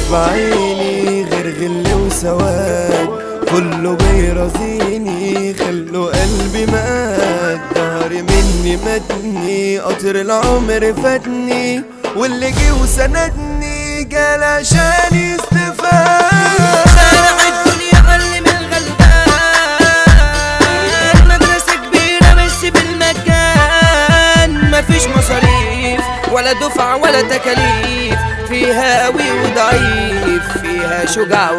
في عيني غير غل وسواد كله بيرازيني خلوا قلبي مات ظهري مني مدني قطر العمر فاتني واللي جه وسندني جال عشان يستفاد شارع الدنيا علم الغلبان مدرسة كبيرة بس بالمجان مفيش مصاريف ولا دفع ولا تكاليف فيها قوي وضعيف فيها شجاع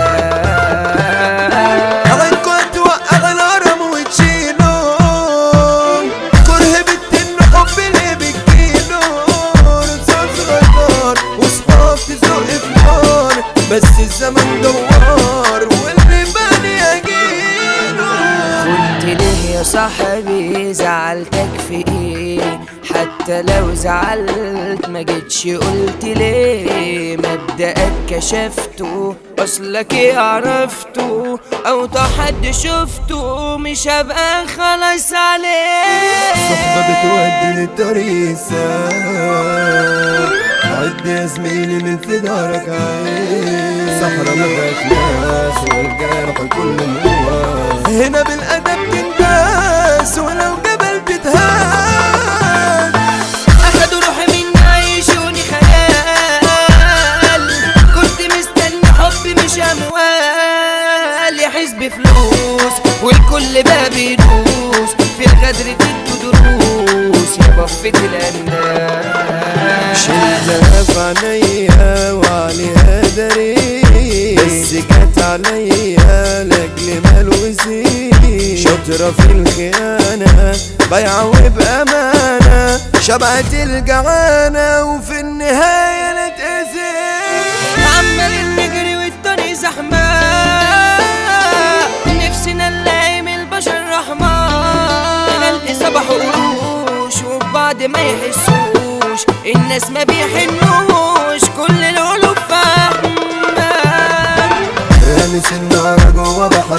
وجبان عينكوا توقع الهرم وتشيلوا كره بتن حب اللي بتجيله رصاص غدار وصحاب تزق في نار بس الزمن دوار واللي بالي اجيله قلت ليه يا صاحبي زعلتك في ايه حتى لو زعلت ما جيتش قلت ليه مبدأك كشفته اصلك ايه عرفته او حد شفته مش هبقى خلاص عليه صحبة بتودي للطريق سام عد يا زميلي من في دارك عين صحرا ما فيهاش ناس والجرح كل الناس هنا بالأدب تنداس ولو جبل تتهان اخدوا روحي مني عيشوني خيال كنت مستني حب مش اموال يا حزب فلوس والكل بقى بيدوس في الغدر تدوا دروس يا بفة الأندال شلتها في عينيا وعليها دري بس جت عليا لاجل مال وزيني شاطرة في الخيانة بايعة وبأمانة شبعت الجعانة وفي النهاية نتأذي عمالين نجري والطريق زحمة نفسنا نلاقي من البشر رحمة خلق صباح وقروش وبعد ما يحسوش الناس ما بيحنوش كل القلوب فاهمة رامس النار جوا بحر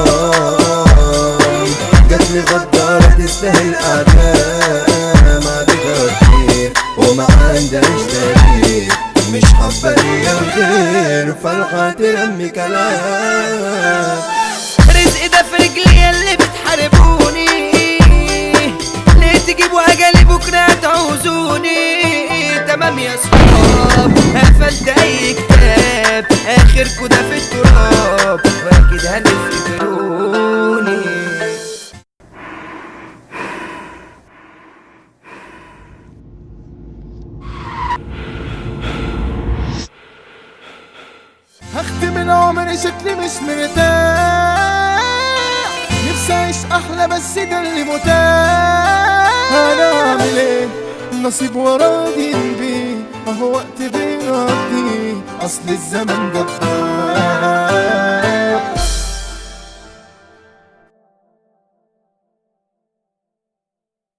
غرام جاتلي غدارة تستاهل أعدام عدتها كتير وما عندهاش تغيير مش حابة ليا الخير فرحة ترمي كلام رزق ده في رجلي اللي بتحاربوني ليه تجيبوا اجلي بكره تعوزوني تمام يا صحاب قفلت اي كتاب اخركوا ده في التراب واكيد هنفتكروني هختم العمر شكلي مش مرتاح نفسي اعيش احلى بس ده اللي متاح انا اعمل ايه نصيب وراضي بيه اهو وقت بيقضي اصل الزمن جبار